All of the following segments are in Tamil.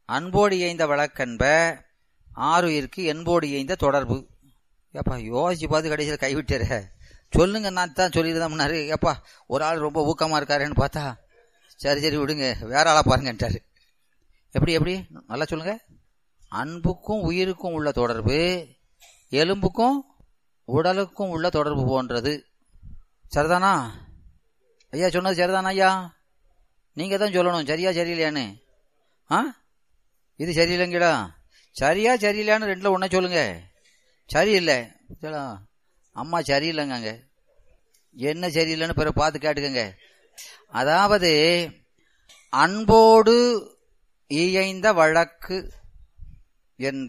அன்போடு இயைந்த வழக்கன்ப ஆறுயிருக்கு என்போடு இயைந்த தொடர்பு ஏப்பா யோசிச்சு பார்த்து கடைசியில் கைவிட்டுற சொல்லுங்க நான் தான் சொல்லிட்டு தான் முன்னாரு ஏப்பா ஒரு ஆள் ரொம்ப ஊக்கமா இருக்காருன்னு பார்த்தா சரி சரி விடுங்க வேற ஆளா பாருங்கன்ட்டாரு எப்படி எப்படி நல்லா சொல்லுங்க அன்புக்கும் உயிருக்கும் உள்ள தொடர்பு எலும்புக்கும் உடலுக்கும் உள்ள தொடர்பு போன்றது சரிதானா ஐயா சொன்னது சரிதானா ஐயா நீங்க தான் சொல்லணும் சரியா சரியில்லையான்னு ஆ இது சரியில்லைங்கடா சரியா சரியில்லையான்னு ரெண்டுல ஒன்ன சொல்லுங்க சரியில்லை சரியா? அம்மா சரியில்லைங்க அங்க என்ன சரியில்லைன்னு பிறகு பார்த்து கேட்டுக்கங்க அதாவது அன்போடு இயைந்த வழக்கு என்ப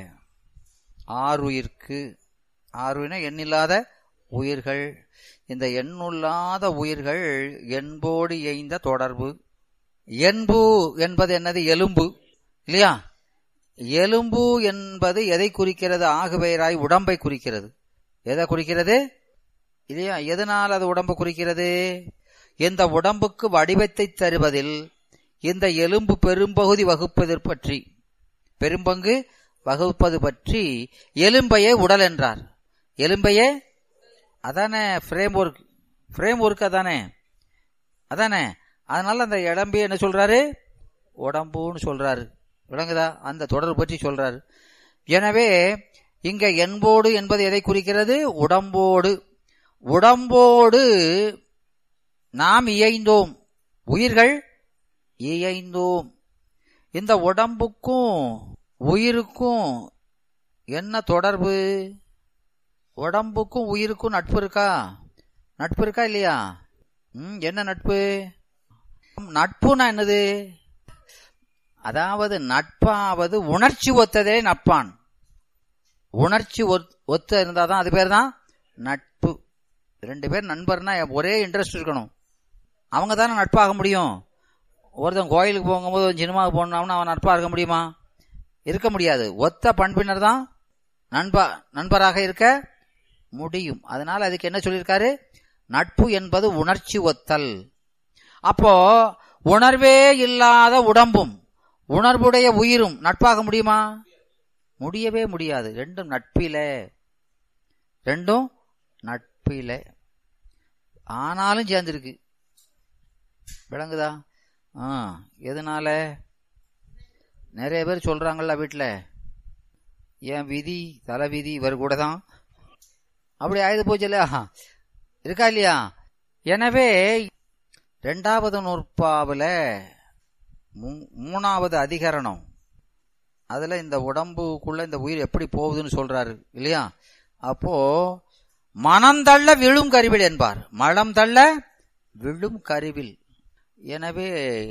ஆறுயிர்க்கு ஆறுயினா எண்ணில்லாத உயிர்கள் இந்த எண்ணுள்ளாத உயிர்கள் என்போடு இயைந்த தொடர்பு என்பு என்பது என்னது எலும்பு இல்லையா எலும்பு என்பது எதை குறிக்கிறது ஆகுபெயராய் உடம்பை குறிக்கிறது எதை குறிக்கிறது இல்லையா எதனால் அது உடம்பு குறிக்கிறது இந்த உடம்புக்கு வடிவத்தை தருவதில் இந்த எலும்பு பெரும்பகுதி வகுப்பது பற்றி பெரும்பங்கு வகுப்பது பற்றி எலும்பையே உடல் என்றார் எலும்பையே அதானே ஃப்ரேம் ஒர்க் ஃப்ரேம் ஒர்க் அதானே அதானே அதனால அந்த இடம்பு என்ன சொல்றாரு உடம்புன்னு சொல்றாரு விளங்குதா அந்த தொடர்பு பற்றி சொல்றாரு எனவே இங்க என்போடு என்பது எதை குறிக்கிறது உடம்போடு உடம்போடு நாம் இயைந்தோம் உயிர்கள் இயைந்தோம் இந்த உடம்புக்கும் உயிருக்கும் என்ன தொடர்பு உடம்புக்கும் உயிருக்கும் நட்பு இருக்கா நட்பு இருக்கா இல்லையா ம் என்ன நட்பு நட்புனா என்னது அதாவது நட்பாவது உணர்ச்சி ஒத்ததே நட்பான் உணர்ச்சி ஒத்- ஒத்த இருந்தாதான் அது பேர் தான் நட்பு ரெண்டு பேர் நண்பர்னா ஒரே இன்ட்ரெஸ்ட் இருக்கணும் அவங்க தானே நட்பாக முடியும் ஒருத்தன் கோயிலுக்கு போகும்போது ஒரு சினிமாவுக்கு போனோம்னா அவன் நட்பாக இருக்க முடியுமா இருக்க முடியாது ஒத்த பண்பினர் தான் நண்பா நண்பராக இருக்க முடியும் அதனால அதுக்கு என்ன சொல்லியிருக்காரு நட்பு என்பது உணர்ச்சி ஒத்தல் அப்போ உணர்வே இல்லாத உடம்பும் உணர்வுடைய உயிரும் நட்பாக முடியுமா முடியவே முடியாது ரெண்டும் நட்பிலே ரெண்டும் நட்பிலே ஆனாலும் சேர்ந்திருக்கு விளங்குதா ஆ எதனால நிறைய பேர் சொல்றாங்கல்ல வீட்டில் என் விதி தலை விதி இவர் கூட தான் அப்படி ஆயுது போச்சு இல்லையா இருக்கா இல்லையா எனவே ரெண்டாவது நூற்பாவில் மூணாவது அதிகரணம் அதுல இந்த உடம்புக்குள்ள இந்த உயிர் எப்படி போகுதுன்னு சொல்றாரு இல்லையா அப்போ மனம் தள்ள விழும் கருவில் என்பார் மலம் தள்ள விழும் கருவில் எனவே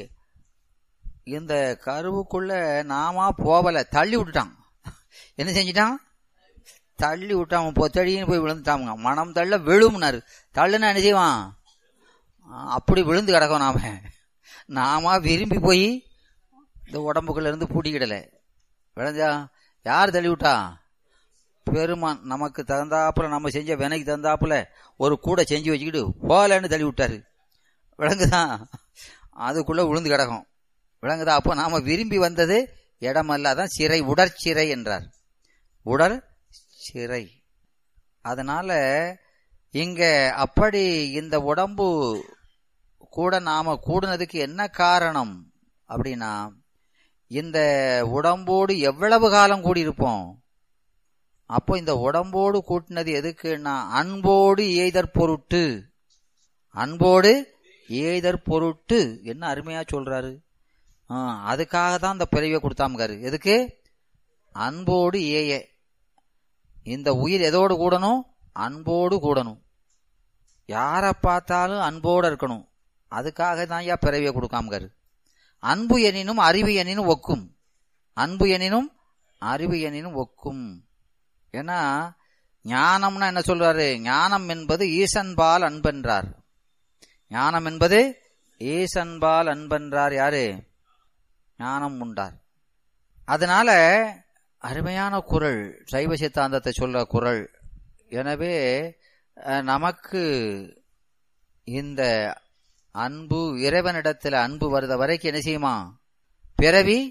இந்த கருவுக்குள்ள நாமா போவல தள்ளி விட்டுட்டான் என்ன செஞ்சிட்டான் தள்ளி விட்டான் அவன் பொத்தடின்னு போய் விழுந்துட்டாங்க மனம் தள்ள விழும்னாரு தள்ளுனா என்ன செய்வான் ஆ, அப்படி விழுந்து கிடக்கும் நாம நாம விரும்பி போய் இந்த உடம்புக்குள்ள இருந்து பூட்டிக்கிடல விளைஞ்சா யார் தள்ளி விட்டா பெருமான் நமக்கு தகுந்தாப்புல நம்ம செஞ்ச வினைக்கு தகுந்தாப்புல ஒரு கூடை செஞ்சு வச்சுக்கிட்டு போகலன்னு தள்ளி விட்டாரு விளங்குதா அதுக்குள்ள விழுந்து கிடக்கும் விளங்குதா அப்போ நாம விரும்பி வந்தது இடமல்ல அதான் சிறை உடற்சிறை என்றார் உடல் சிறை அதனால இங்க அப்படி இந்த உடம்பு கூட நாம கூடுனதுக்கு என்ன காரணம் அப்படின்னா இந்த உடம்போடு எவ்வளவு காலம் கூடியிருப்போம் அப்போ இந்த உடம்போடு கூட்டினது எதுக்குன்னா அன்போடு ஏய்தற் பொருட்டு அன்போடு ஏய்தற் பொருட்டு என்ன அருமையா சொல்றாரு ஆ, அதுக்காக தான் இந்த பிறவியை கொடுத்தாமக்காரு எதுக்கு அன்போடு ஏய இந்த உயிர் எதோடு கூடணும் அன்போடு கூடணும் யாரை பார்த்தாலும் அன்போடு இருக்கணும் அதுக்காக தான் ஐயா பிறவியை கொடுக்காமக்காரு அன்பு எனினும் அறிவு எனினும் ஒக்கும் அன்பு எனினும் அறிவு எனினும் ஒக்கும் ஏன்னா ஞானம்னா என்ன சொல்றாரு ஞானம் என்பது ஈசன்பால் அன்பென்றார் ஞானம் என்பது ஈசன்பால் அன்பென்றார் யாரு ஞானம் உண்டார் அதனால அருமையான குரல் சைவ சித்தாந்தத்தை சொல்ற குரல் எனவே அஹ், நமக்கு இந்த அன்பு இறைவனிடத்துல அன்பு வருத வரைக்கும் என்ன செய்யுமா பிறவி